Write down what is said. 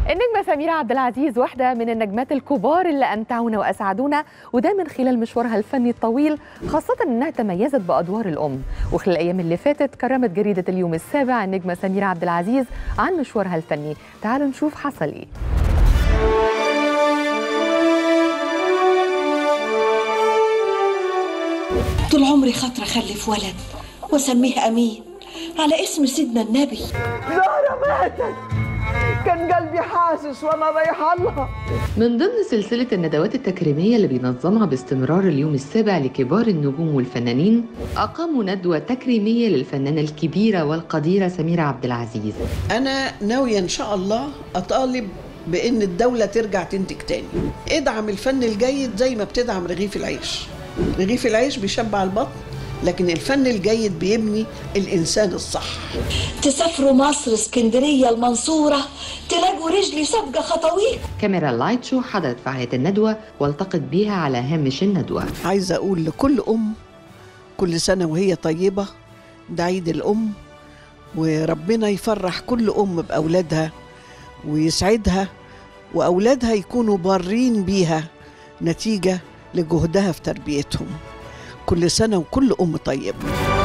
النجمة سميرة عبد العزيز واحدة من النجمات الكبار اللي أمتعونا وأسعدونا وده من خلال مشوارها الفني الطويل خاصة إنها تميزت بأدوار الأم وخلال الأيام اللي فاتت كرمت جريدة اليوم السابع النجمة سميرة عبد العزيز عن مشوارها الفني تعالوا نشوف حصل إيه طول عمري خاطرة أخلف ولد وأسميه أمين على اسم سيدنا النبي زهرة ماتت كان قلبي حاسس وانا رايحه لها من ضمن سلسلة الندوات التكريمية اللي بينظمها باستمرار اليوم السابع لكبار النجوم والفنانين أقاموا ندوة تكريمية للفنانة الكبيرة والقديرة سميرة عبد العزيز أنا ناوية إن شاء الله أطالب بإن الدولة ترجع تنتج تاني ادعم الفن الجيد زي ما بتدعم رغيف العيش رغيف العيش بيشبع البطن لكن الفن الجيد بيبني الإنسان الصح تسافروا مصر اسكندرية المنصورة تلاقوا رجلي سابقة خطويك كاميرا اللايت شو حضرت فعالية الندوة والتقت بيها على هامش الندوة عايزة أقول لكل أم كل سنة وهي طيبة ده عيد الأم وربنا يفرح كل أم بأولادها ويسعدها وأولادها يكونوا بارين بيها نتيجة لجهدها في تربيتهم كل سنة وكل أم طيبة